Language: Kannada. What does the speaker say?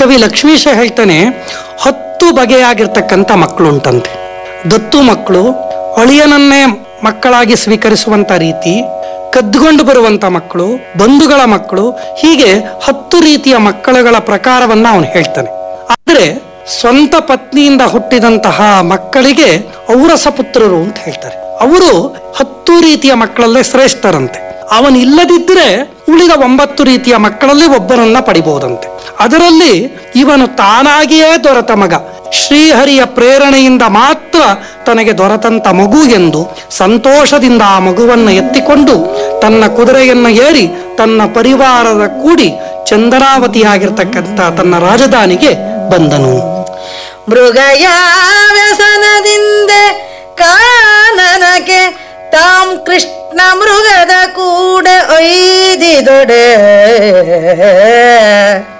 ಕವಿ ಲಕ್ಷ್ಮೀಶ ಹೇಳ್ತಾನೆ ಹತ್ತು ಬಗೆಯಾಗಿರ್ತಕ್ಕಂಥ ಮಕ್ಕಳುಂಟಂತೆ ದತ್ತು ಮಕ್ಕಳು ಅಳಿಯನನ್ನೇ ಮಕ್ಕಳಾಗಿ ಸ್ವೀಕರಿಸುವಂತ ರೀತಿ ಕದ್ದುಕೊಂಡು ಬರುವಂತ ಮಕ್ಕಳು ಬಂಧುಗಳ ಮಕ್ಕಳು ಹೀಗೆ ಹತ್ತು ರೀತಿಯ ಮಕ್ಕಳುಗಳ ಪ್ರಕಾರವನ್ನ ಅವನು ಹೇಳ್ತಾನೆ ಆದ್ರೆ ಸ್ವಂತ ಪತ್ನಿಯಿಂದ ಹುಟ್ಟಿದಂತಹ ಮಕ್ಕಳಿಗೆ ಔರಸ ಪುತ್ರರು ಅಂತ ಹೇಳ್ತಾರೆ ಅವರು ಹತ್ತು ರೀತಿಯ ಮಕ್ಕಳಲ್ಲೇ ಶ್ರೇಷ್ಠರಂತೆ ಅವನ್ ಇಲ್ಲದಿದ್ದರೆ ಉಳಿದ ಒಂಬತ್ತು ರೀತಿಯ ಮಕ್ಕಳಲ್ಲಿ ಒಬ್ಬರನ್ನ ಪಡಿಬಹುದಂತೆ ಅದರಲ್ಲಿ ಇವನು ತಾನಾಗಿಯೇ ದೊರೆತ ಮಗ ಶ್ರೀಹರಿಯ ಪ್ರೇರಣೆಯಿಂದ ಮಾತ್ರ ತನಗೆ ದೊರೆತಂತ ಮಗು ಎಂದು ಸಂತೋಷದಿಂದ ಆ ಮಗುವನ್ನು ಎತ್ತಿಕೊಂಡು ತನ್ನ ಕುದುರೆಯನ್ನು ಏರಿ ತನ್ನ ಪರಿವಾರದ ಕೂಡಿ ಚಂದನಾವತಿಯಾಗಿರ್ತಕ್ಕಂಥ ತನ್ನ ರಾಜಧಾನಿಗೆ ಬಂದನು ಮೃಗಯ ವ್ಯಸನದಿಂದ ಕಾನನಕ್ಕೆ ತಾಂ ಕೃಷ್ಣ ಮೃಗದ ಕೂಡ ಒಯ್ದಿದೊಡೆ